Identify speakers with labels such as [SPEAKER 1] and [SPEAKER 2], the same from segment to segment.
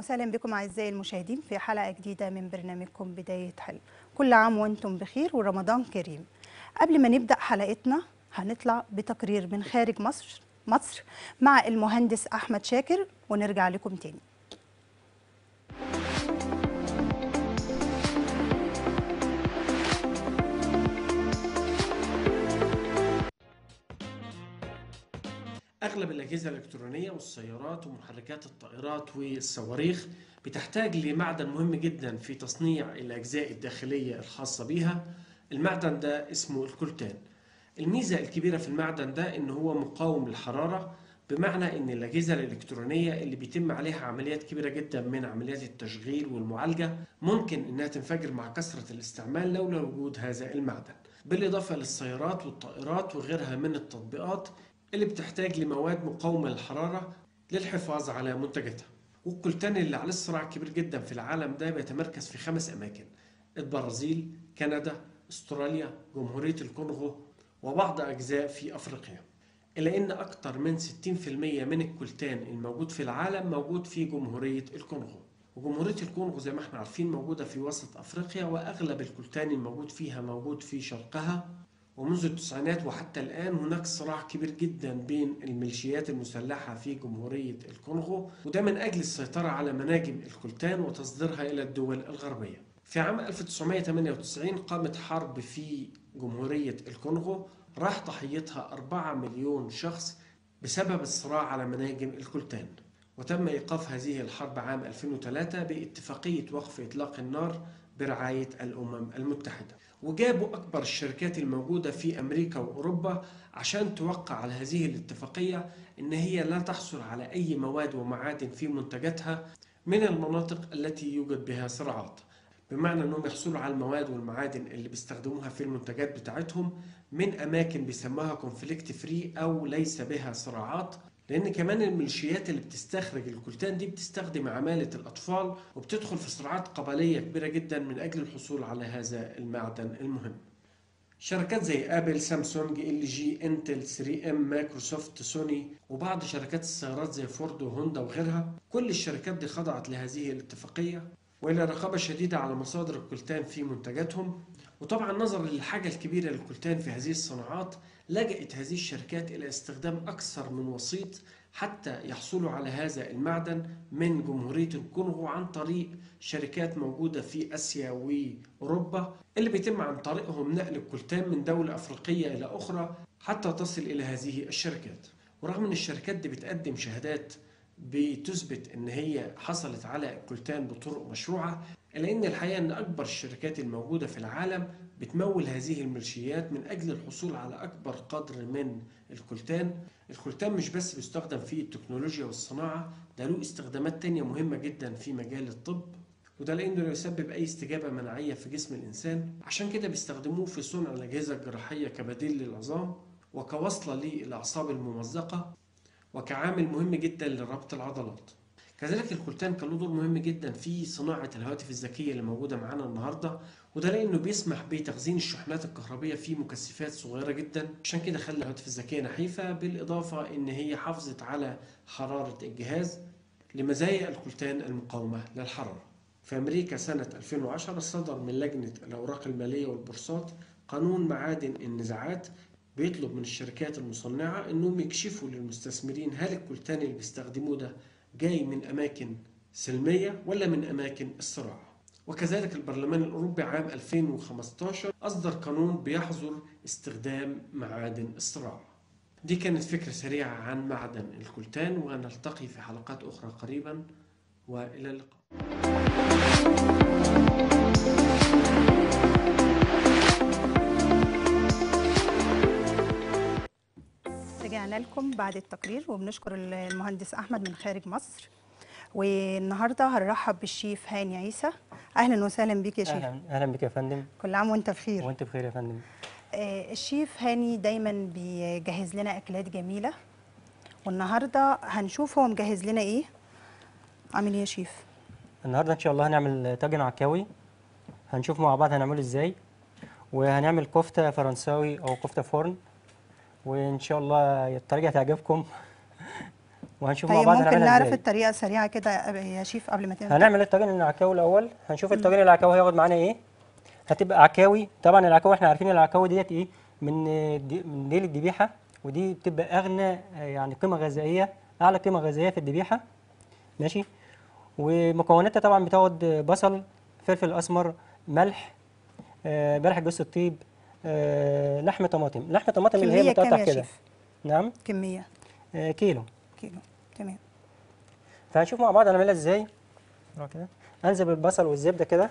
[SPEAKER 1] وسهلا بكم اعزائي المشاهدين في حلقه جديده من برنامجكم بدايه حلم كل عام وانتم بخير ورمضان كريم قبل ما نبدا حلقتنا هنطلع بتقرير من خارج مصر مصر مع المهندس احمد شاكر ونرجع لكم تاني
[SPEAKER 2] أغلب الأجهزة الإلكترونية والسيارات ومحركات الطائرات والصواريخ بتحتاج لمعدن مهم جدا في تصنيع الأجزاء الداخلية الخاصة بيها المعدن ده اسمه الكولتان الميزة الكبيرة في المعدن ده إن هو مقاوم للحرارة بمعنى إن الأجهزة الإلكترونية اللي بيتم عليها عمليات كبيرة جدا من عمليات التشغيل والمعالجة ممكن إنها تنفجر مع كثرة الاستعمال لولا وجود هذا المعدن بالإضافة للسيارات والطائرات وغيرها من التطبيقات اللي بتحتاج لمواد مقاومة للحرارة للحفاظ على منتجاتها والكولتان اللي عليه صراع كبير جدا في العالم ده بيتمركز في خمس أماكن البرازيل كندا استراليا جمهورية الكونغو وبعض أجزاء في أفريقيا إلا أن أكثر من 60% من الكولتان الموجود في العالم موجود في جمهورية الكونغو وجمهورية الكونغو زي ما احنا عارفين موجودة في وسط أفريقيا وأغلب الكولتان الموجود فيها موجود في شرقها ومنذ التسعينات وحتى الآن هناك صراع كبير جدا بين الميليشيات المسلحة في جمهورية الكونغو وده من أجل السيطرة على مناجم الكولتان وتصديرها إلى الدول الغربية في عام 1998 قامت حرب في جمهورية الكونغو راح ضحيتها 4 مليون شخص بسبب الصراع على مناجم الكولتان وتم إيقاف هذه الحرب عام 2003 باتفاقية وقف إطلاق النار برعاية الأمم المتحدة وجابوا أكبر الشركات الموجودة في أمريكا وأوروبا عشان توقع على هذه الاتفاقية إن هي لا تحصل على أي مواد ومعادن في منتجاتها من المناطق التي يوجد بها صراعات بمعنى أنهم يحصلوا على المواد والمعادن اللي بيستخدموها في المنتجات بتاعتهم من أماكن بيسموها كونفليكت فري أو ليس بها صراعات لان كمان الميليشيات اللي بتستخرج الكولتان دي بتستخدم عماله الاطفال وبتدخل في صراعات قبليه كبيره جدا من اجل الحصول على هذا المعدن المهم شركات زي ابل سامسونج ال جي انتل 3 ام مايكروسوفت سوني وبعض شركات السيارات زي فورد وهوندا وغيرها كل الشركات دي خضعت لهذه الاتفاقيه والى رقابه شديده على مصادر الكولتان في منتجاتهم وطبعا نظرا للحاجه الكبيره للكولتان في هذه الصناعات لجأت هذه الشركات إلى استخدام أكثر من وسيط حتى يحصلوا على هذا المعدن من جمهورية الكونغو عن طريق شركات موجودة في آسيا وأوروبا اللي بيتم عن طريقهم نقل الكولتان من دولة أفريقية إلى أخرى حتى تصل إلى هذه الشركات ورغم أن الشركات دي بتقدم شهادات بتثبت ان هي حصلت على الكولتان بطرق مشروعه الا ان الحقيقه ان اكبر الشركات الموجوده في العالم بتمول هذه الميليشيات من اجل الحصول على اكبر قدر من الكولتان الكولتان مش بس بيستخدم في التكنولوجيا والصناعه ده له استخدامات تانية مهمه جدا في مجال الطب وده لانه يسبب اي استجابه مناعيه في جسم الانسان عشان كده بيستخدموه في صنع الاجهزه الجراحيه كبديل للعظام وكوصله للاعصاب الممزقه وكعامل مهم جدا لربط العضلات كذلك الكولتان كان له دور مهم جدا في صناعة الهواتف الذكية اللي موجودة معانا النهاردة وده لأنه بيسمح بتخزين الشحنات الكهربية في مكثفات صغيرة جدا عشان كده خلى الهواتف الذكية نحيفة بالإضافة إن هي حافظت على حرارة الجهاز لمزايا الكولتان المقاومة للحرارة في أمريكا سنة 2010 صدر من لجنة الأوراق المالية والبورصات قانون معادن النزاعات بيطلب من الشركات المصنعة انهم يكشفوا للمستثمرين هل الكولتان اللي بيستخدموه ده جاي من اماكن سلمية ولا من اماكن الصراع وكذلك البرلمان الاوروبي عام 2015 اصدر قانون بيحظر استخدام معادن الصراع دي كانت فكرة سريعة عن معدن الكولتان ونلتقي في حلقات اخرى قريبا والى اللقاء
[SPEAKER 1] رجعنا لكم بعد التقرير وبنشكر المهندس احمد من خارج مصر والنهارده هنرحب بالشيف هاني عيسى اهلا وسهلا بيك يا شيف
[SPEAKER 3] اهلا اهلا بك يا فندم
[SPEAKER 1] كل عام وانت بخير
[SPEAKER 3] وانت بخير يا فندم
[SPEAKER 1] آه، الشيف هاني دايما بيجهز لنا اكلات جميله والنهارده هنشوف هو مجهز لنا ايه عامل ايه يا شيف
[SPEAKER 3] النهارده ان شاء الله هنعمل طاجن عكاوي هنشوف مع بعض هنعمله ازاي وهنعمل كفته فرنساوي او كفته فرن وان شاء الله الطريقه هتعجبكم وهنشوف مع
[SPEAKER 1] طيب
[SPEAKER 3] بعض
[SPEAKER 1] ممكن
[SPEAKER 3] هنعملها
[SPEAKER 1] نعرف
[SPEAKER 3] ازاي
[SPEAKER 1] الطريقه سريعه كده يا شيف قبل ما تبدا
[SPEAKER 3] هنعمل الطاجن العكاوي الاول هنشوف الطاجن العكاوي هياخد معانا ايه هتبقى عكاوي طبعا العكاوي احنا عارفين العكاوي ديت ايه من دي من ديل الذبيحه ودي بتبقى اغنى آه، يعني قيمه غذائيه اعلى قيمه غذائيه في الذبيحه ماشي ومكوناتها طبعا بتاخد بصل فلفل اسمر ملح آه، بلح جوز الطيب آه، لحم طماطم لحم طماطم اللي هي
[SPEAKER 1] كمية كام
[SPEAKER 3] متقطع
[SPEAKER 1] يا
[SPEAKER 3] كده
[SPEAKER 1] شيف؟
[SPEAKER 3] نعم
[SPEAKER 1] كميه
[SPEAKER 3] آه، كيلو
[SPEAKER 1] كيلو تمام
[SPEAKER 3] فهنشوف مع بعض هنعملها ازاي نروح كده انزل بالبصل والزبده كده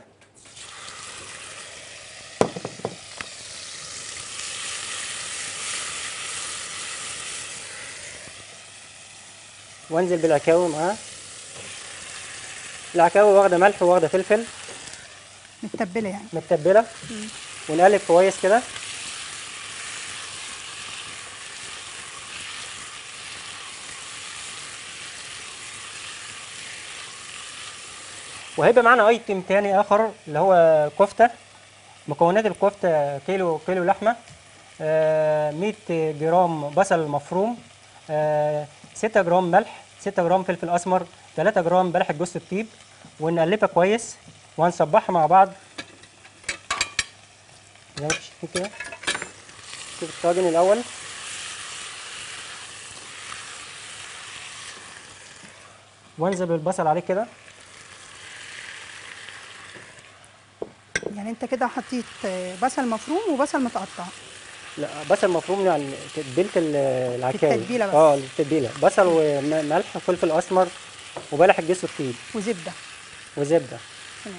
[SPEAKER 3] وانزل بالعكاوي معاها العكاوي واخده ملح وواخده فلفل
[SPEAKER 1] متبله يعني
[SPEAKER 3] متبله ونقلب كويس كده وهيبقى معانا ايتم تاني اخر اللي هو كفته مكونات الكفته كيلو كيلو لحمه آه، 100 جرام بصل مفروم آه، 6 جرام ملح 6 جرام فلفل اسمر 3 جرام بلح جوز الطيب ونقلبها كويس وهنصبحها مع بعض زي ما انتم شايفين كده شوف الطاجن الاول وانزل بالبصل عليه كده
[SPEAKER 1] يعني انت كده حطيت آه، بصل مفروم وبصل متقطع
[SPEAKER 3] لا بصل مفروم يعني تتبيله ال- العكاوي
[SPEAKER 1] التتبيلة بس.
[SPEAKER 3] اه التتبيله بصل وملح وفلفل اسمر وبلح الجوز الطيب
[SPEAKER 1] وزبده
[SPEAKER 3] وزبده
[SPEAKER 1] تمام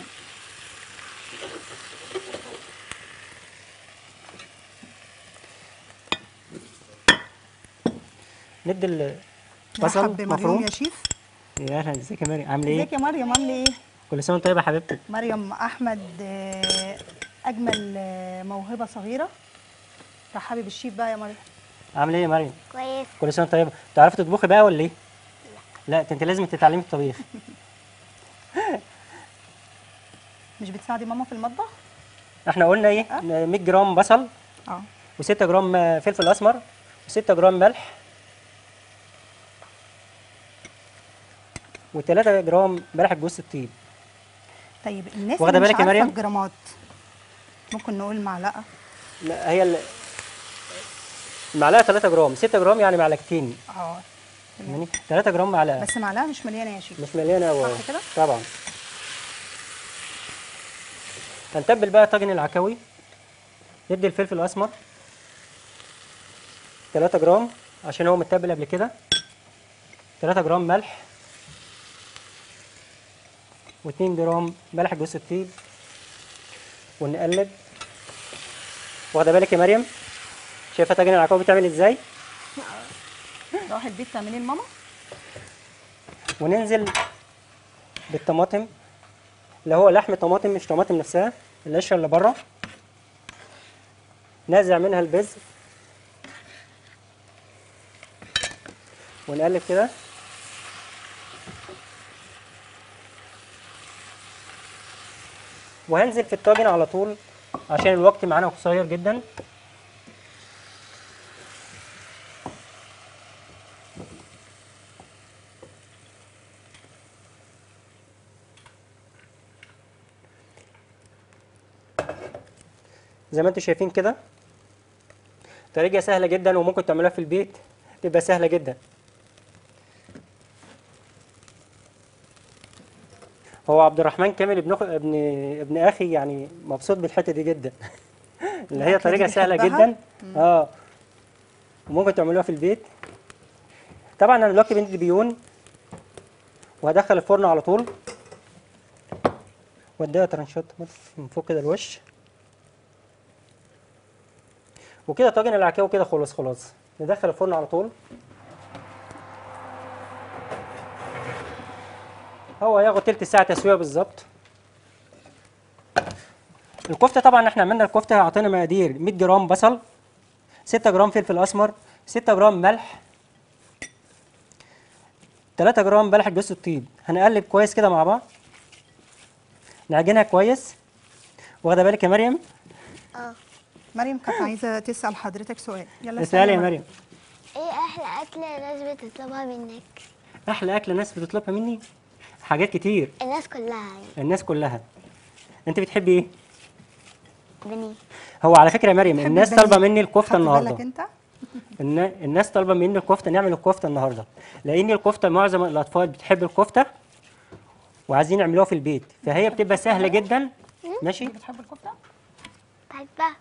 [SPEAKER 3] ندي البصل
[SPEAKER 1] مرحب بمريم
[SPEAKER 3] مفروم
[SPEAKER 1] يا شيف
[SPEAKER 3] يا اهلا ازيك يا مريم عامله ايه؟
[SPEAKER 1] ازيك يا مريم عامله ايه
[SPEAKER 3] كل سنه وانت طيبه يا حبيبتي
[SPEAKER 1] مريم احمد آه، اجمل آه، موهبه صغيره رحبي بالشيف بقى يا مريم
[SPEAKER 3] عامله ايه يا مريم؟
[SPEAKER 4] كويس
[SPEAKER 3] كل سنه وانت طيبه تعرفي تطبخي بقى ولا ايه؟ لا ده انت لازم تتعلمي الطبيخ
[SPEAKER 1] مش بتساعدي ماما في المطبخ
[SPEAKER 3] احنا قلنا ايه؟ 100 جرام بصل
[SPEAKER 1] اه
[SPEAKER 3] و6 جرام آه، فلفل اسمر و6 جرام ملح و3 جرام بلح جوز الطيب
[SPEAKER 1] طيب الناس
[SPEAKER 3] واخدة
[SPEAKER 1] اللي مش
[SPEAKER 3] بالك يا
[SPEAKER 1] عارفه
[SPEAKER 3] مريم؟
[SPEAKER 1] الجرامات ممكن نقول معلقه
[SPEAKER 3] لا هي ال- المعلقه 3 جرام 6 جرام يعني معلقتين
[SPEAKER 1] اه تمام
[SPEAKER 3] يعني 3 جرام معلقه
[SPEAKER 1] بس معلقه مش مليانه يا شيف
[SPEAKER 3] مش مليانه و...
[SPEAKER 1] صح كده؟
[SPEAKER 3] طبعا هنتبل بقى طاجن العكاوي ندي الفلفل الاسمر 3 جرام عشان هو متبل قبل كده 3 جرام ملح و2 جرام ملح جوز الطيب ونقلب واخده بالك يا مريم شايفه طاجن العكاوي بتعمل ازاي
[SPEAKER 1] روح البيت تعمليه لماما
[SPEAKER 3] وننزل بالطماطم اللي هو لحم طماطم مش طماطم نفسها القشره اللي بره نازع منها البذر ونقلب كده وهنزل في الطاجن على طول عشان الوقت معانا قصير جدا زي ما انتم شايفين كده طريقة سهلة جدا وممكن تعملوها في البيت تبقى سهلة جدا هو عبد الرحمن كامل ابن أخ... ابن ابن اخي يعني مبسوط بالحتة دي جدا اللي هي
[SPEAKER 1] الأكلة
[SPEAKER 3] طريقة
[SPEAKER 1] دي
[SPEAKER 3] سهلة
[SPEAKER 1] بيحبها؟
[SPEAKER 3] جدا اه وممكن تعملوها في البيت طبعا انا دلوقتي بندي بيون وهدخل الفرن على طول واديها ترنشات من فوق كده الوش وكده طاجن العكاوي كده خلص خلاص ندخل الفرن على طول هو هياخد تلت ساعة تسوية بالظبط الكفتة طبعا احنا عملنا الكفتة اعطينا مقادير 100 جرام بصل 6 جرام فلفل اسمر 6 جرام ملح 3 جرام بلح جوز الطيب هنقلب كويس كده مع بعض نعجنها كويس واخده بالك يا مريم
[SPEAKER 4] اه
[SPEAKER 1] مريم كانت عايزه تسال حضرتك سؤال يلا
[SPEAKER 3] اسالي يا
[SPEAKER 1] مريم.
[SPEAKER 3] مريم
[SPEAKER 4] ايه احلى اكله الناس بتطلبها منك
[SPEAKER 3] احلى اكله الناس بتطلبها مني حاجات كتير
[SPEAKER 4] الناس كلها يعني
[SPEAKER 3] الناس كلها انت بتحبي ايه
[SPEAKER 4] بني
[SPEAKER 3] هو على فكره يا مريم
[SPEAKER 1] بتحب
[SPEAKER 3] الناس
[SPEAKER 1] البانيه.
[SPEAKER 3] طالبه مني الكفته
[SPEAKER 1] خدت بالك
[SPEAKER 3] النهارده
[SPEAKER 1] انت
[SPEAKER 3] النا- الناس طالبه مني الكفته نعمل الكفته النهارده لان الكفته معظم الاطفال بتحب الكفته وعايزين يعملوها في البيت فهي بتبقى سهله جدا ماشي
[SPEAKER 1] بتحب الكفته
[SPEAKER 4] بحبها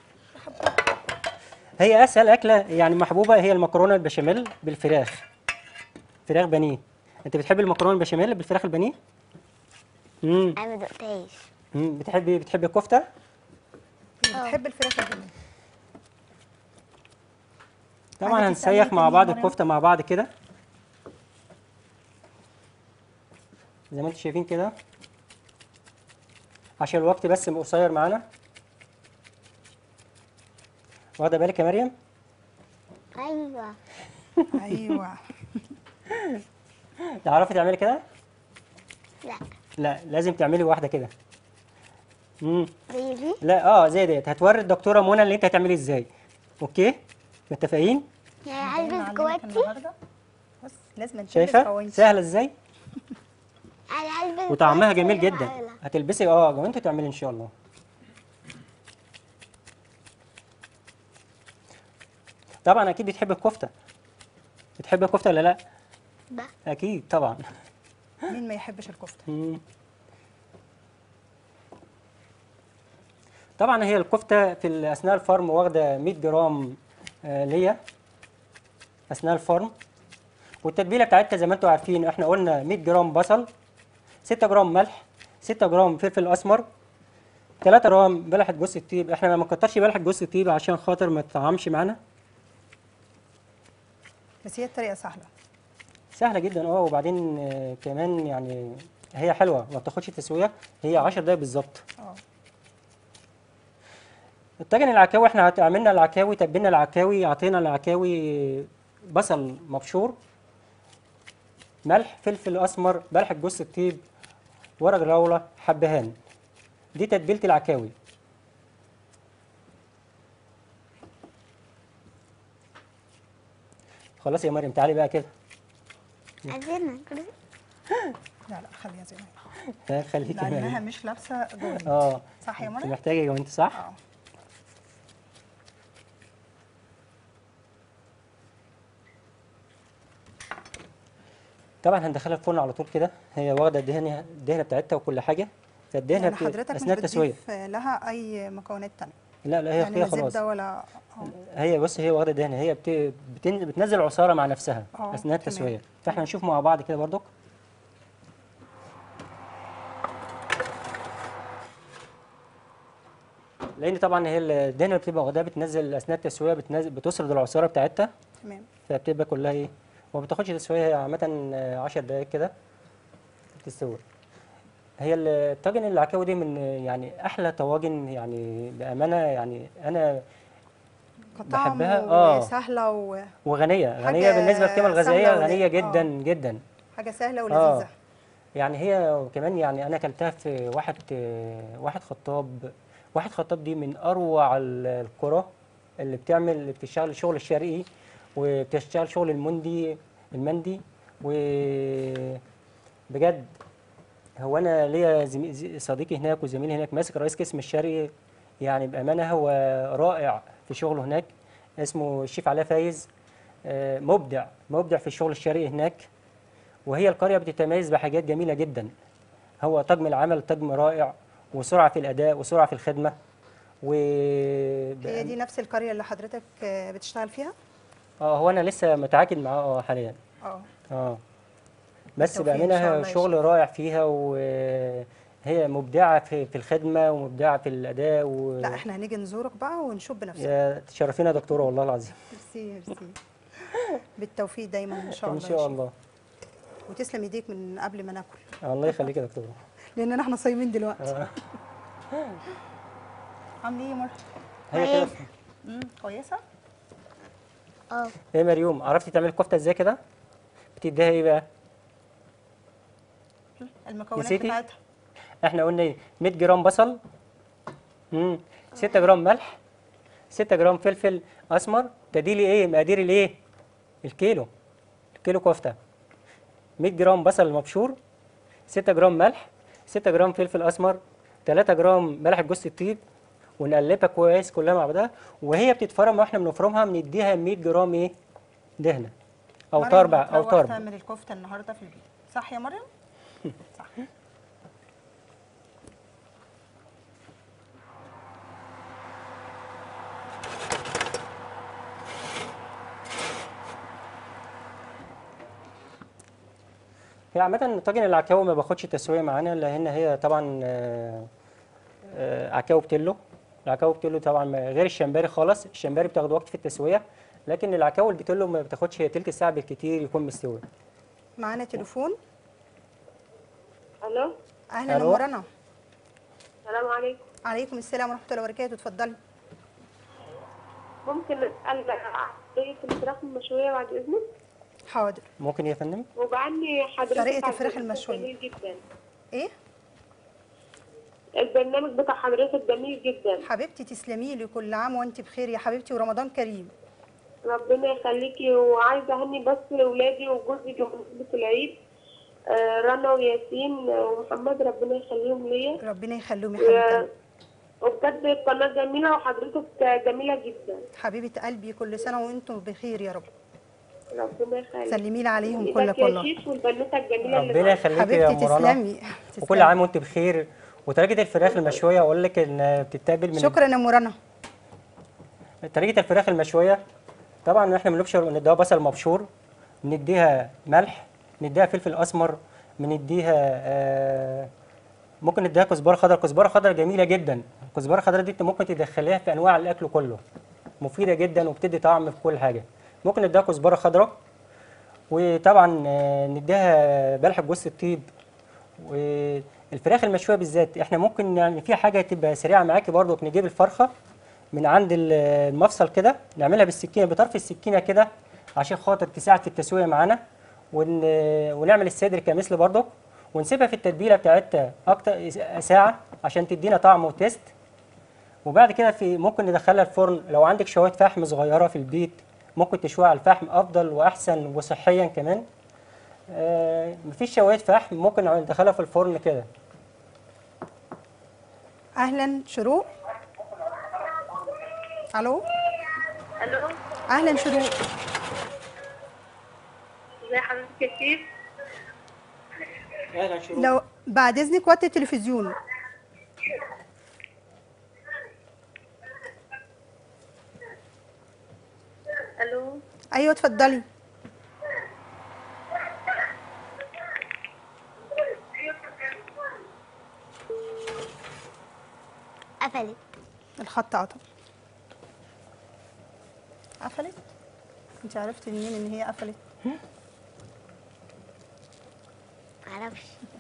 [SPEAKER 3] هي اسهل اكله يعني محبوبه هي المكرونه البشاميل بالفراخ فراخ بانيه انت بتحب المكرونه البشاميل بالفراخ البانيه امم
[SPEAKER 4] انا ما دقتهاش
[SPEAKER 3] أمم، بتحبي بتحبي الكفته
[SPEAKER 1] بتحب الفراخ البانيه
[SPEAKER 3] طبعا
[SPEAKER 1] عايزة تسألي
[SPEAKER 3] هنسيخ مع
[SPEAKER 1] تاني يا
[SPEAKER 3] بعض
[SPEAKER 1] مريم؟
[SPEAKER 3] الكفته مع بعض كده زي ما انتم شايفين كده عشان الوقت بس قصير معانا واخده بالك يا مريم
[SPEAKER 4] ايوه
[SPEAKER 1] ايوه
[SPEAKER 3] تعرفي تعملي كده
[SPEAKER 4] لا
[SPEAKER 3] لا لازم تعملي واحده كده امم
[SPEAKER 4] زي دي
[SPEAKER 3] لا اه زي ديت هتوري الدكتوره منى اللي انت هتعملي ازاي اوكي متفقين
[SPEAKER 4] يعني
[SPEAKER 1] جايين
[SPEAKER 4] هلبس
[SPEAKER 1] نعلمك
[SPEAKER 4] جواتي
[SPEAKER 1] النهاردة. بص لازم نلبس
[SPEAKER 3] شايفه
[SPEAKER 1] جوانتي.
[SPEAKER 3] سهله ازاي
[SPEAKER 4] انا هلبس
[SPEAKER 3] وطعمها
[SPEAKER 4] جواتي
[SPEAKER 3] جميل جدا
[SPEAKER 4] وأعملها.
[SPEAKER 3] هتلبسي اه جوانتي تعملي ان شاء الله طبعا اكيد بتحب الكفته بتحب الكفته ولا لا
[SPEAKER 4] بقى.
[SPEAKER 3] اكيد طبعا
[SPEAKER 1] مين ما يحبش الكفته
[SPEAKER 3] مم. طبعا هي الكفته في ال- اثناء الفرم واخده 100 جرام آه، ليا اثناء الفرم والتتبيله بتاعتها زي ما انتم عارفين احنا قلنا 100 جرام بصل 6 جرام ملح 6 جرام فلفل اسمر 3 جرام بلحه جوز الطيب احنا ما نكترش بلحه جوز الطيب عشان خاطر ما تطعمش معانا
[SPEAKER 1] بس هي الطريقه سهله
[SPEAKER 3] سهله جدا اه وبعدين آه، كمان يعني هي حلوه ما بتاخدش تسويه هي 10 دقايق بالظبط
[SPEAKER 1] اه
[SPEAKER 3] الطاجن العكاوي احنا هت- عملنا العكاوي تبلنا العكاوي عطينا العكاوي بصل مبشور ملح فلفل اسمر بلح جوز الطيب ورق لولا حبهان دي تتبيله العكاوي خلاص يا مريم تعالي بقى كده
[SPEAKER 4] عايزين ناكل
[SPEAKER 1] لا لا خليها زي ما هي
[SPEAKER 3] ها، خليكي
[SPEAKER 1] لانها
[SPEAKER 3] مريم
[SPEAKER 1] مش لابسه جوانتي
[SPEAKER 3] اه
[SPEAKER 1] صح يا
[SPEAKER 3] انت
[SPEAKER 1] مريم
[SPEAKER 3] محتاجه وانت صح
[SPEAKER 1] اه
[SPEAKER 3] طبعا هندخلها الفرن على طول كده هي واخده الدهنه الدهنه بتاعتها وكل حاجه فالدهنه
[SPEAKER 1] يعني
[SPEAKER 3] بت-
[SPEAKER 1] حضرتك مش
[SPEAKER 3] اثناء التسويه
[SPEAKER 1] بتضيف لها اي مكونات تانية
[SPEAKER 3] لا لا هي
[SPEAKER 1] يعني
[SPEAKER 3] هي
[SPEAKER 1] لا
[SPEAKER 3] خلاص
[SPEAKER 1] زبده ولا اه
[SPEAKER 3] هي بص هي واخده دهنه هي بت... بتن... بتنزل عصاره مع نفسها
[SPEAKER 1] آه،
[SPEAKER 3] اثناء
[SPEAKER 1] تمام.
[SPEAKER 3] التسويه فاحنا نشوف مع بعض كده برضك لان طبعا هي الدهنه اللي بتبقى واخداها بتنزل اثناء التسويه بتنزل بتسرد العصاره بتاعتها
[SPEAKER 1] تمام
[SPEAKER 3] فبتبقى كلها ايه وما بتاخدش تسويه هي عامه 10 دقائق كده تستوي هي الطاجن العكاوي دي من يعني احلى طواجن يعني بامانه يعني انا
[SPEAKER 1] كطعم
[SPEAKER 3] بحبها، آه.
[SPEAKER 1] وسهله و...
[SPEAKER 3] وغنيه غنيه
[SPEAKER 1] حاجة
[SPEAKER 3] بالنسبه للقيمه الغذائيه
[SPEAKER 1] سهلة
[SPEAKER 3] غنيه
[SPEAKER 1] ولذيذة.
[SPEAKER 3] جدا
[SPEAKER 1] آه.
[SPEAKER 3] جدا
[SPEAKER 1] حاجه سهله
[SPEAKER 3] اه
[SPEAKER 1] ولذيذه
[SPEAKER 3] يعني هي كمان يعني انا اكلتها في واحد آه، واحد خطاب واحد خطاب دي من اروع ال- القرى اللي بتعمل اللي بتشتغل الشغل الشرقي وبتشتغل شغل المندي المندي و بجد هو انا ليا زمي- زي- صديقي هناك وزميلي هناك ماسك رئيس قسم الشرقي يعني بامانه هو رائع في شغله هناك اسمه الشيف علاء فايز آه، مبدع مبدع في الشغل الشرقي هناك وهي القرية بتتميز بحاجات جميلة جدا هو طقم العمل طقم رائع وسرعة في الأداء وسرعة في الخدمة و
[SPEAKER 1] هي دي نفس القريه اللي حضرتك آه، بتشتغل فيها
[SPEAKER 3] اه هو أنا لسه متعاقد معاه اه حاليا
[SPEAKER 1] اه
[SPEAKER 3] اه بس
[SPEAKER 1] بالتوفيق إن شاء
[SPEAKER 3] بأمانة
[SPEAKER 1] الله يا
[SPEAKER 3] شغل رائع فيها وهي مبدعة في في الخدمة ومبدعة في الأداء و...
[SPEAKER 1] لا احنا هنيجي نزورك بقى ونشوف بنفسنا
[SPEAKER 3] يا تشرفينا يا دكتورة والله العظيم
[SPEAKER 1] ميرسي ميرسي بالتوفيق دايما ان شاء
[SPEAKER 3] إن
[SPEAKER 1] الله يا
[SPEAKER 3] شاء
[SPEAKER 1] شيخ.
[SPEAKER 3] الله
[SPEAKER 1] وتسلم ايديك من قبل ما ناكل
[SPEAKER 3] الله يخليك يا دكتورة
[SPEAKER 1] لاننا احنا صايمين دلوقتي
[SPEAKER 3] آه.
[SPEAKER 1] عامله ايه يا مر
[SPEAKER 3] هي كده
[SPEAKER 4] كويسة.
[SPEAKER 1] امم كويسه
[SPEAKER 4] اه
[SPEAKER 3] ايه مريوم عرفتي تعملي الكفتة ازاي كده؟ بتديها ايه بقى؟
[SPEAKER 1] المكونات
[SPEAKER 3] نسيتي؟
[SPEAKER 1] بتاعتها
[SPEAKER 3] احنا قلنا ايه 100 جرام بصل امم 6 جرام ملح 6 جرام فلفل اسمر تديلي ايه مقادير الايه الكيلو الكيلو كفته 100 جرام بصل مبشور 6 جرام ملح 6 جرام فلفل اسمر 3 جرام ملح جوز الطيب ونقلبها كويس كلها مع بعضها وهي بتتفرم واحنا بنفرمها بنديها 100 جرام ايه دهنه او
[SPEAKER 1] مريم
[SPEAKER 3] طربع او
[SPEAKER 1] هتروح
[SPEAKER 3] طرب
[SPEAKER 1] تعمل الكفته النهارده في البيت صح يا مريم صح
[SPEAKER 3] هي عامة طاجن العكاوي ما باخدش تسوية معانا لأن هي طبعا آه، آه، عكاوي بتلو العكاوي بتلو طبعا ما- غير الشمباري خالص الشمباري بتاخد وقت في التسوية لكن العكاوي اللي بتلو ما بتاخدش هي تلت ساعة بالكتير يكون مستوي
[SPEAKER 1] معانا تليفون
[SPEAKER 5] الو
[SPEAKER 1] اهلا يا
[SPEAKER 3] ألو.
[SPEAKER 1] مرنا
[SPEAKER 5] السلام عليكم
[SPEAKER 1] عليكم السلام ورحمه الله وبركاته اتفضلي
[SPEAKER 5] ممكن اسال طريقه الفراخ المشويه بعد اذنك
[SPEAKER 1] حاضر
[SPEAKER 3] ممكن يا فندم
[SPEAKER 5] وبعني حضرتك
[SPEAKER 1] طريقة
[SPEAKER 5] على
[SPEAKER 1] الفراخ
[SPEAKER 5] البرنامج
[SPEAKER 1] المشوية.
[SPEAKER 5] جميل جدا
[SPEAKER 1] ايه
[SPEAKER 5] البرنامج بتاع حضرتك جميل جدا
[SPEAKER 1] حبيبتي تسلمي لي كل عام وانت بخير يا حبيبتي ورمضان كريم
[SPEAKER 5] ربنا يخليكي وعايزه اهني بس لاولادي وجوزي بمناسبه العيد آه، رنا وياسين ومحمد ربنا يخليهم ليا
[SPEAKER 1] ربنا يخليهم يا حبيبتي
[SPEAKER 5] و- وبجد القناه جميله وحضرتك جميله جدا
[SPEAKER 1] حبيبه قلبي كل سنه وانتم بخير يا رب
[SPEAKER 5] ربنا يخليك
[SPEAKER 1] سلمي لي عليهم كل
[SPEAKER 5] إيدك يا
[SPEAKER 1] كله
[SPEAKER 5] شيف والبنوته الجميله اللي
[SPEAKER 3] ربنا
[SPEAKER 5] معاك.
[SPEAKER 3] يخليك يا
[SPEAKER 1] حبيبتي
[SPEAKER 3] مورانا
[SPEAKER 1] تسلمي
[SPEAKER 3] وكل
[SPEAKER 1] تسلمي.
[SPEAKER 3] عام وانت بخير وطريقة الفراخ المشوية أقول لك إن بتتاكل من
[SPEAKER 1] شكرا يا مرنا
[SPEAKER 3] طريقة الفراخ المشوية طبعا احنا بنبشر نديها بصل مبشور نديها ملح نديها فلفل اسمر بنديها آه ممكن نديها كزبره خضراء كزبره خضراء جميله جدا الكزبره الخضراء دي انت ممكن تدخليها في انواع الاكل كله مفيده جدا وبتدي طعم في كل حاجه ممكن نديها كزبره خضراء وطبعا آه، نديها بلح جوز الطيب والفراخ المشويه بالذات احنا ممكن يعني في حاجه تبقى سريعه معاكي برضو نجيب الفرخه من عند ال- المفصل كده نعملها بالسكينه بطرف السكينه كده عشان خاطر تساعد في التسويه معانا ون... ونعمل الصدر كمثل برضو ونسيبها في التتبيله بتاعتها اكتر ساعه عشان تدينا طعم وتيست وبعد كده في ممكن ندخلها الفرن لو عندك شوايه فحم صغيره في البيت ممكن تشويها على الفحم افضل واحسن وصحيا كمان آه مفيش شوايه فحم ممكن ندخلها في الفرن كده
[SPEAKER 1] اهلا شروق الو
[SPEAKER 5] الو
[SPEAKER 1] اهلا شروق
[SPEAKER 5] ازي حضرتك يا شيف
[SPEAKER 1] لو بعد اذنك وطي التلفزيون
[SPEAKER 5] الو
[SPEAKER 1] ايوه اتفضلي
[SPEAKER 4] قفلت
[SPEAKER 1] الخط قطع قفلت انت عرفتي منين ان هي قفلت
[SPEAKER 4] معرفش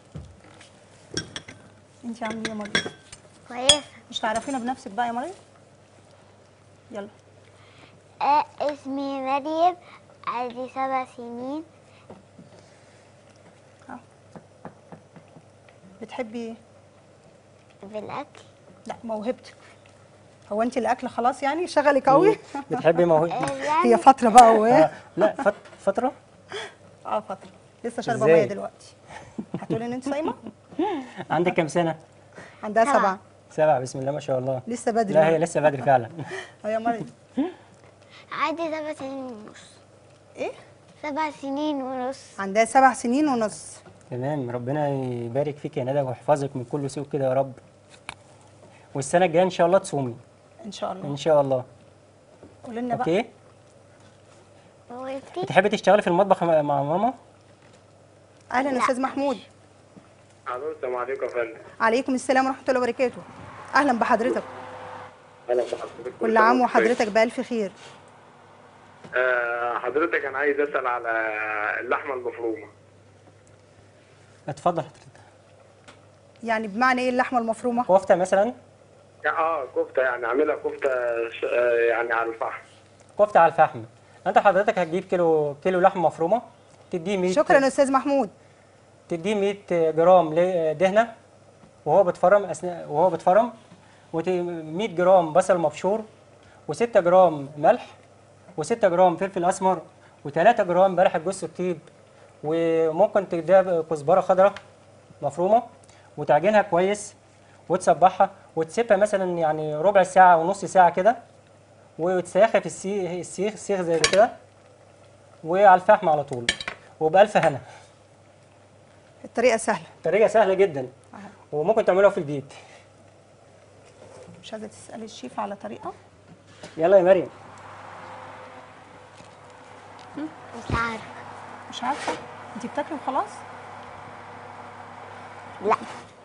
[SPEAKER 1] انت عامله ايه يا مريم
[SPEAKER 4] كويسة
[SPEAKER 1] مش تعرفينا بنفسك بقى يا مريم يلا
[SPEAKER 4] آه اسمي مريم عندي سبع سنين
[SPEAKER 1] بتحبي ايه
[SPEAKER 4] بالأكل
[SPEAKER 1] لا موهبتك هو انت الاكل خلاص يعني شغلك قوي
[SPEAKER 3] بتحبي موهبه
[SPEAKER 4] آه
[SPEAKER 1] هي
[SPEAKER 4] يعني
[SPEAKER 1] فتره بقى وايه
[SPEAKER 3] آه، لا فت... فتره
[SPEAKER 1] اه فتره لسه شاربه
[SPEAKER 3] إزاي؟
[SPEAKER 1] ميه دلوقتي هتقولي ان انت صايمه
[SPEAKER 3] عندك كام سنه
[SPEAKER 1] عندها
[SPEAKER 4] سبعة.
[SPEAKER 1] سبعه
[SPEAKER 3] سبعة بسم الله ما شاء الله
[SPEAKER 1] لسه بدري
[SPEAKER 3] لا هي لسه بدري فعلا
[SPEAKER 1] اه يا مريم
[SPEAKER 4] عندي سبع سنين ونص
[SPEAKER 1] ايه
[SPEAKER 4] سبع سنين ونص
[SPEAKER 1] عندها سبع سنين ونص
[SPEAKER 3] تمام ربنا يبارك فيك يا ندى ويحفظك من كل سوء كده يا رب والسنه الجايه ان شاء الله تصومي
[SPEAKER 1] ان شاء الله
[SPEAKER 3] ان شاء الله
[SPEAKER 1] قولي لنا بقى
[SPEAKER 3] اوكي
[SPEAKER 4] موهبتي
[SPEAKER 3] بتحبي تشتغلي في المطبخ مع مع ماما
[SPEAKER 1] اهلا
[SPEAKER 4] لا.
[SPEAKER 1] استاذ محمود
[SPEAKER 6] الو السلام عليكم يا فندم
[SPEAKER 1] عليكم السلام ورحمه الله وبركاته اهلا بحضرتك
[SPEAKER 6] اهلا بحضرتك
[SPEAKER 1] كل عام وحضرتك بالف خير
[SPEAKER 6] آه حضرتك انا عايز اسال على اللحمه المفرومه
[SPEAKER 3] اتفضل حضرتك
[SPEAKER 1] يعني بمعنى ايه اللحمه المفرومه
[SPEAKER 3] كفته مثلا
[SPEAKER 6] اه كفته يعني اعملها كفته ش- آه، يعني على الفحم
[SPEAKER 3] كفته على الفحم انت حضرتك هتجيب كيلو كيلو لحمه مفرومه تديه 100
[SPEAKER 1] شكرا يا استاذ محمود
[SPEAKER 3] تديه 100 جرام ل- دهنه وهو بتفرم اثناء وهو بتفرم وت 100 جرام بصل مبشور و6 جرام ملح و6 جرام فلفل اسمر و3 جرام بلح جوز الطيب وممكن تديها كزبره خضراء مفرومه وتعجنها كويس وتصبحها وتسيبها مثلا يعني ربع ساعه ونص ساعه كده وتسيخها في السيخ السيخ السيخ زي ده كده وعلى الفحم على طول وبألف هنا
[SPEAKER 1] الطريقه سهله
[SPEAKER 3] طريقه سهله جدا وممكن تعملوها في البيت
[SPEAKER 1] مش عايزه تسالي الشيف على طريقه
[SPEAKER 3] يلا يا مريم
[SPEAKER 4] مش عارفة
[SPEAKER 1] مش عارفه انت بتاكلي وخلاص
[SPEAKER 4] لا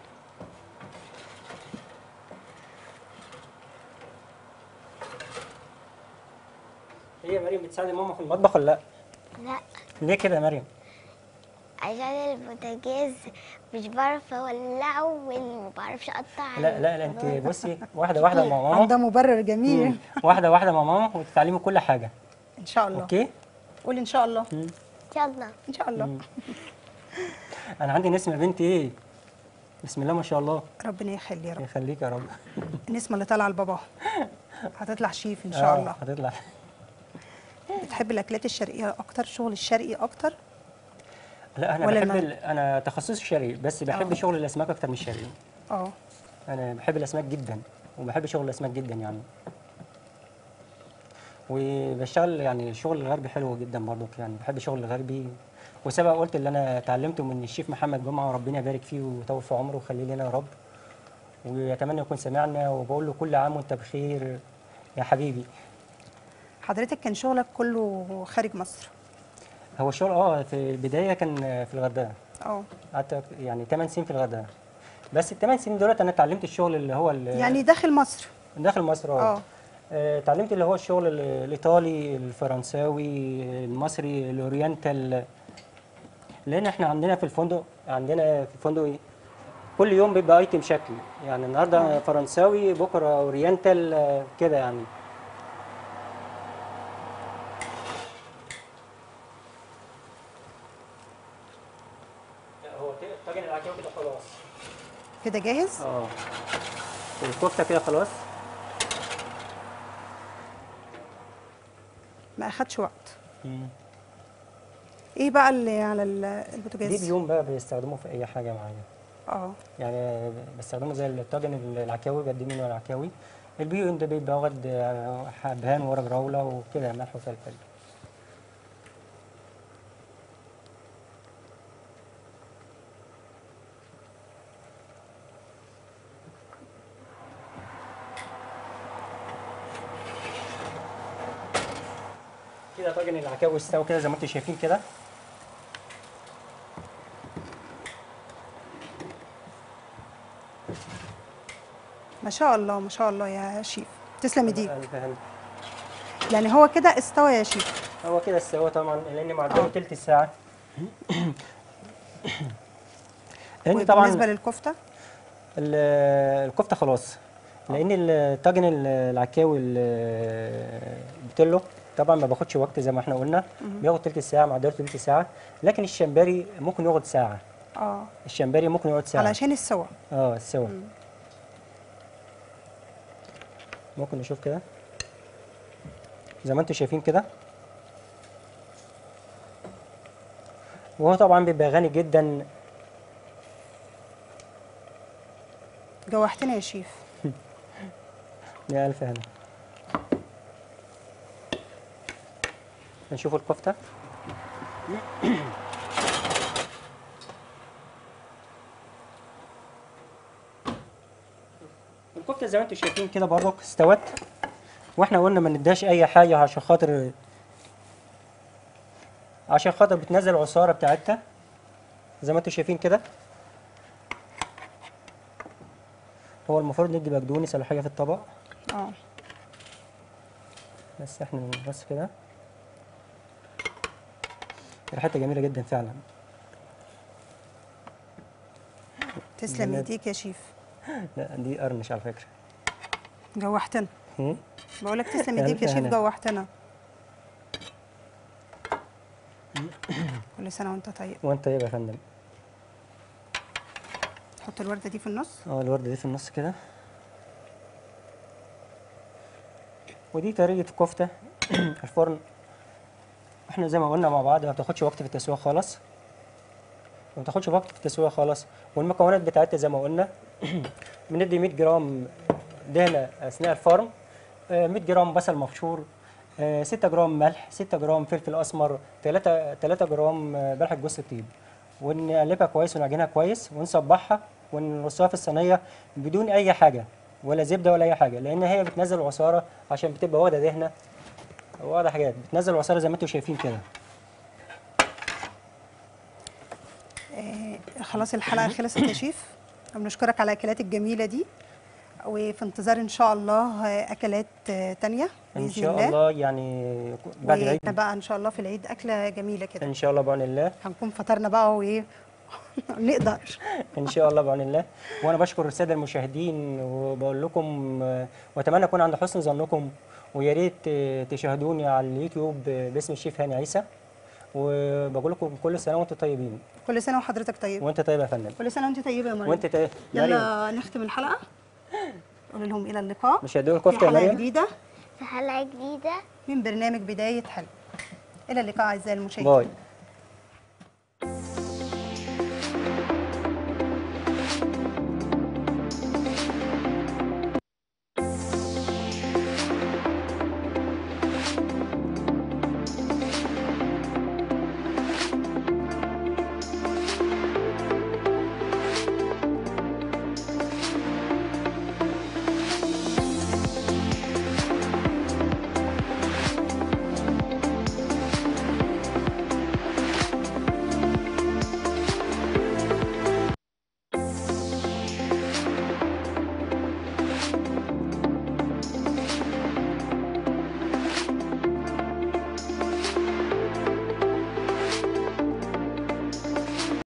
[SPEAKER 3] هي يا مريم بتساعدي ماما في المطبخ ولا لا
[SPEAKER 4] لا
[SPEAKER 3] ليه كده يا مريم
[SPEAKER 4] عشان البوتاجاز مش بعرف اولعه وما بعرفش اقطع
[SPEAKER 3] لا لا لا انت بصي واحده واحده مع ماما
[SPEAKER 1] عندها مبرر جميل
[SPEAKER 3] مم. واحده واحده مع ماما وتتعلمي كل حاجه
[SPEAKER 1] ان شاء الله
[SPEAKER 3] اوكي
[SPEAKER 1] قولي ان شاء الله
[SPEAKER 4] ان شاء الله
[SPEAKER 1] ان شاء الله
[SPEAKER 3] انا عندي نسمه بنتي ايه بسم الله ما شاء الله
[SPEAKER 1] ربنا يخلي يا رب
[SPEAKER 3] يخليك يا رب
[SPEAKER 1] النسمه اللي طالعه لباباها هتطلع شيف ان شاء
[SPEAKER 3] آه،
[SPEAKER 1] الله
[SPEAKER 3] هتطلع
[SPEAKER 1] بتحب الاكلات الشرقيه اكتر شغل الشرقي اكتر
[SPEAKER 3] لا انا
[SPEAKER 1] ولا
[SPEAKER 3] بحب
[SPEAKER 1] ما-
[SPEAKER 3] ال... انا تخصصي شرقي بس بحب
[SPEAKER 1] آه.
[SPEAKER 3] شغل الاسماك اكتر من الشرقي
[SPEAKER 1] اه
[SPEAKER 3] انا بحب الاسماك جدا وبحب شغل الاسماك جدا يعني وبشتغل يعني الشغل الغربي حلو جدا برضك يعني بحب الشغل الغربي وسبق قلت اللي انا اتعلمته من الشيف محمد جمعه وربنا يبارك فيه ويطول في عمره ويخليه لنا يا رب ويتمنى يكون سمعنا وبقول له كل عام وانت بخير يا حبيبي
[SPEAKER 1] حضرتك كان شغلك كله خارج مصر
[SPEAKER 3] هو الشغل اه في البدايه كان في الغردقه
[SPEAKER 1] اه
[SPEAKER 3] قعدت يعني 8 سنين في الغردقه بس الثمان سنين دولت انا اتعلمت الشغل اللي هو ال-
[SPEAKER 1] يعني داخل مصر
[SPEAKER 3] داخل مصر اه
[SPEAKER 1] اه
[SPEAKER 3] آه، اتعلمت اللي هو الشغل ال- الايطالي الفرنساوي المصري الاورينتال لان احنا عندنا في الفندق عندنا في الفندق ايه كل يوم بيبقى ايتم شكل يعني النهارده فرنساوي بكره اورينتال آه، كده يعني هو طاجن العكاوي كده خلاص
[SPEAKER 1] كده جاهز
[SPEAKER 3] اه الكفته كده خلاص
[SPEAKER 1] ما اخدش وقت ايه بقى اللي على ال- البوتاجاز
[SPEAKER 3] دي بيوم بقى بيستخدموه في اي حاجه معايا
[SPEAKER 1] اه
[SPEAKER 3] يعني بستخدمه زي الطاجن العكاوي بقدم منه العكاوي البيون ده بيبقى واخد آه، حبهان ورق راوله وكده ملح وفلفل كده طاجن العكاوي استوى كده زي ما انتم شايفين كده
[SPEAKER 1] ما شاء الله ما شاء الله يا شيف تسلم ايديك
[SPEAKER 3] ألف هنا.
[SPEAKER 1] يعني هو كده استوى يا شيف
[SPEAKER 3] هو كده استوى طبعا لان معدله تلت ساعه لان طبعا
[SPEAKER 1] بالنسبه للكفته
[SPEAKER 3] ال- الكفته خلاص لان الطاجن ال- العكاوي ال- البتلو طبعا ما باخدش وقت زي ما احنا قلنا بياخد تلت ساعه معدله تلت ساعه لكن الشمبري ممكن ياخد ساعه
[SPEAKER 1] اه
[SPEAKER 3] الشمبري ممكن يقعد ساعه
[SPEAKER 1] علشان السوا
[SPEAKER 3] اه السوا ممكن نشوف كده زي ما انتم شايفين كده وهو طبعا بيبقى غني جدا
[SPEAKER 1] جوحتنا يا شيف
[SPEAKER 3] يا الف هنا نشوف الكفته الكفته زي ما انتم شايفين كده برضك استوت واحنا قلنا ما نداش اي حاجه عشان خاطر عشان خاطر بتنزل العصاره بتاعتها زي ما انتم شايفين كده هو المفروض ندي بقدونس ولا حاجه في الطبق
[SPEAKER 1] اه
[SPEAKER 3] بس احنا بس كده ريحتها جميله جدا فعلا
[SPEAKER 1] تسلم
[SPEAKER 3] جمال.
[SPEAKER 1] ايديك يا شيف
[SPEAKER 3] لا دي قرنش على فكره
[SPEAKER 1] جوحتنا
[SPEAKER 3] هم؟
[SPEAKER 1] بقول لك تسلم
[SPEAKER 3] يا
[SPEAKER 1] ايديك يا
[SPEAKER 3] ألف
[SPEAKER 1] شيف
[SPEAKER 3] هنا.
[SPEAKER 1] جوحتنا كل سنه وانت طيب
[SPEAKER 3] وانت ايه يا فندم
[SPEAKER 1] حط الورده دي في النص
[SPEAKER 3] اه الورده دي في النص كده ودي طريقه الكفته الفرن احنا زي ما قلنا مع بعض ما بتاخدش وقت في التسويه خالص ما بتاخدش وقت في التسويه خالص والمكونات بتاعتها زي ما قلنا بندي 100 جرام دهنه اثناء الفرم آه، 100 جرام بصل مبشور آه، 6 جرام ملح 6 جرام فلفل اسمر 3 3 جرام آه، بلحه جوز الطيب ونقلبها كويس ونعجنها كويس ونصبعها ونرصها في الصينيه بدون اي حاجه ولا زبده ولا اي حاجه لان هي بتنزل عصاره عشان بتبقى واخده دهنه واخده حاجات بتنزل عصاره زي ما انتم شايفين كده
[SPEAKER 1] آه، خلاص الحلقه خلصت يا شيف بنشكرك على الاكلات الجميله دي وفي انتظار ان شاء الله آه، اكلات آه، تانية باذن
[SPEAKER 3] ان شاء
[SPEAKER 1] الله
[SPEAKER 3] الله يعني بعد العيد
[SPEAKER 1] بقى ان شاء الله في العيد اكله جميله كده
[SPEAKER 3] ان شاء الله بعون الله
[SPEAKER 1] هنكون فطرنا بقى وايه نقدر
[SPEAKER 3] ان شاء الله بعون الله وانا بشكر الساده المشاهدين وبقول لكم آه، واتمنى اكون عند حسن ظنكم ويا ريت آه، تشاهدوني على اليوتيوب آه، باسم الشيف هاني عيسى وبقول لكم كل سنه وانتم طيبين
[SPEAKER 1] كل سنه وحضرتك طيب
[SPEAKER 3] وانت طيب يا فندم
[SPEAKER 1] كل سنه وانت طيبه يا مريم
[SPEAKER 3] وانت طيب مريم
[SPEAKER 1] يلا نختم الحلقه قول لهم الى اللقاء
[SPEAKER 3] مش هدول
[SPEAKER 1] في
[SPEAKER 3] الكفته يا
[SPEAKER 1] حلقه
[SPEAKER 3] مريم
[SPEAKER 1] جديده
[SPEAKER 4] في حلقة جديدة
[SPEAKER 1] من برنامج بدايه حلم الى اللقاء اعزائي المشاهدين
[SPEAKER 3] باي